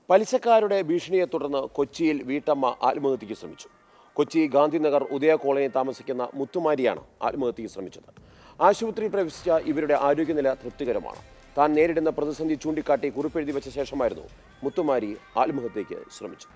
പലിശക്കാരുടെ ഭീഷണിയെ തുടർന്ന് കൊച്ചിയിൽ വീട്ടമ്മ ആത്മഹത്യയ്ക്ക് ശ്രമിച്ചു കൊച്ചി ഗാന്ധിനഗർ ഉദയ കോളനിയിൽ താമസിക്കുന്ന മുത്തുമാരിയാണ് ആത്മഹത്യയ്ക്ക് ശ്രമിച്ചത് ആശുപത്രിയിൽ പ്രവേശിച്ച ഇവരുടെ ആരോഗ്യനില തൃപ്തികരമാണ് താൻ നേരിടുന്ന പ്രതിസന്ധി ചൂണ്ടിക്കാട്ടി കുറിപ്പെഴുതി വെച്ച ശേഷമായിരുന്നു മുത്തുമാരി ആത്മഹത്യയ്ക്ക് ശ്രമിച്ചത്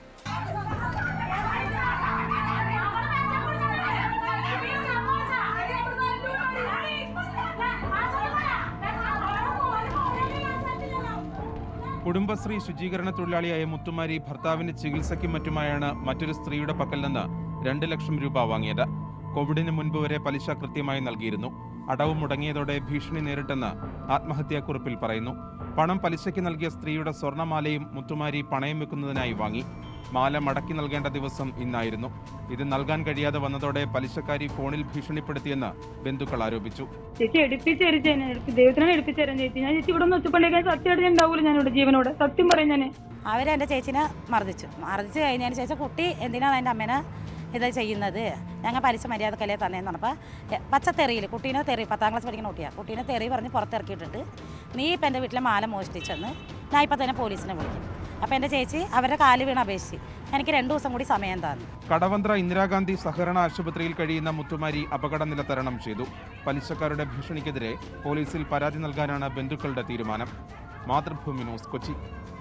കുടുംബശ്രീ ശുചീകരണ തൊഴിലാളിയായ മുത്തുമാരി ഭർത്താവിന്റെ ചികിത്സയ്ക്കും മറ്റുമായാണ് മറ്റൊരു സ്ത്രീയുടെ പക്കൽ നിന്ന് രണ്ട് ലക്ഷം രൂപ വാങ്ങിയത് കോവിഡിന് മുൻപ് വരെ പലിശ കൃത്യമായി നൽകിയിരുന്നു അടവ് മുടങ്ങിയതോടെ ഭീഷണി നേരിട്ടെന്ന് ആത്മഹത്യാക്കുറിപ്പിൽ പറയുന്നു പണം പലിശയ്ക്ക് നൽകിയ സ്ത്രീയുടെ സ്വർണ്ണമാലയും മുത്തുമാരി പണയം വെക്കുന്നതിനായി വാങ്ങി മാല മടക്കി നൽകേണ്ട ദിവസം ഇന്നായിരുന്നു ഇത് നൽകാൻ കഴിയാതെ വന്നതോടെ പലിശക്കാരി ഫോണിൽ ഭീഷണിപ്പെടുത്തിയെന്ന് ബന്ധുക്കൾ ആരോപിച്ചു ചേച്ചി എടുപ്പിച്ച് തരും ചേച്ചി എടുപ്പി- ദൈവത്തിനാണ് എടുപ്പിച്ച് തരാൻ ചേച്ചി ഞാൻ ചേച്ചി ഇവിടെ നിന്ന് ഒച്ചപ്പണ്ടേക്കാൻ സത്യമായിട്ട് ഞാൻ ഉണ്ടാവൂല ഞാനിവിടെ ജീവനോടെ സത്യം പറയും ഞാൻ അവരെൻ്റെ ചേച്ചിനെ മർദ്ദിച്ചു മർദ്ദിച്ച് കഴിഞ്ഞതിന് ശേഷം കുട്ടി എന്തിനാണ് എൻ്റെ അമ്മേനെ ഇത് ചെയ്യുന്നത് ഞങ്ങൾ പലിശ മര്യാദക്കല്ലേ തന്നേന്ന് പറഞ്ഞപ്പോൾ എ- പച്ചത്തെറിയിൽ കുട്ടീനെ തെറി പത്താം ക്ലാസ് പഠിക്കുന്ന കുട്ടിയാണ് കുട്ടീനെ തെറി പറഞ്ഞ് പുറത്തിറക്കിയിട്ടുണ്ട് നീ ഇപ്പം എൻ്റെ വീട്ടിലെ മാല മോഷ്ടിച്ചെന്ന് ഞാൻ ഇപ്പം തന്നെ പോലീസിനെ വിളിക്കും അപ്പോൾ എൻ്റെ ചേച്ചി അവരുടെ കാല് വീണ് അപേക്ഷിച്ച് എനിക്ക് രണ്ട് ദിവസം കൂടി സമയം തന്നു കടവന്ത്ര ഇന്ദിരാഗാന്ധി സഹകരണ ആശുപത്രിയിൽ കഴിയുന്ന മുത്തുമാരി അപകടനില തരണം ചെയ്തു പലിശക്കാരുടെ ഭീഷണിക്കെതിരെ പോലീസിൽ പരാതി നൽകാനാണ് ബന്ധുക്കളുടെ തീരുമാനം മാതൃഭൂമി ന്യൂസ് കൊച്ചി